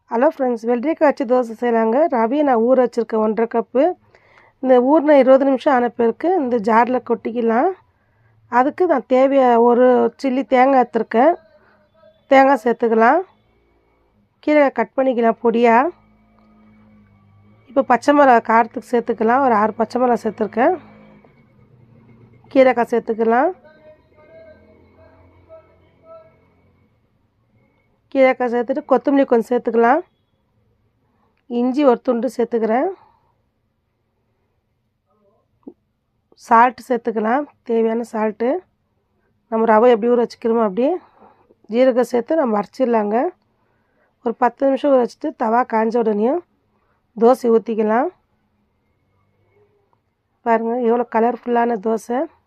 hello friends வெள்ளரிக்காய் வச்சு தோசை செய்யலாங்க ரவையை நான் ஊற வச்சுருக்கேன் ஒன்றரை கப்பு இந்த ஊறின இருபது நிமிஷம் ஆன பிறகு இந்த ஜாரில் கொட்டிக்கலாம் அதுக்கு நான் தேவையா ஒரு சில்லி தேங்காய் எடுத்துருக்கேன் தேங்காய் சேர்த்துக்கலாம் கீரை கட் பண்ணிக்கலாம் பொடியாக இப்போ பச்சை மிளகா காரத்துக்கு சேர்த்துக்கலாம் ஒரு ஆறு பச்சை மிளகா சேர்த்துருக்கேன் கீரைக்காய் சேர்த்துக்கலாம் கீரைக்காய் சேர்த்துட்டு கொத்தமல்லி கொஞ்சம் சேர்த்துக்கலாம் இஞ்சி ஒரு துண்டு சேர்த்துக்கிறேன் சால்ட்டு சேர்த்துக்கலாம் தேவையான சால்ட்டு நம்ம ரவை எப்படி ஊற வச்சுக்கிறோமோ அப்படி ஜீரகம் சேர்த்து நம்ம அரைச்சிடலாங்க ஒரு பத்து நிமிஷம் ஊற வச்சுட்டு தவா காஞ்ச உடனேயும் தோசை ஊற்றிக்கலாம் பாருங்கள் எவ்வளோ கலர்ஃபுல்லான தோசை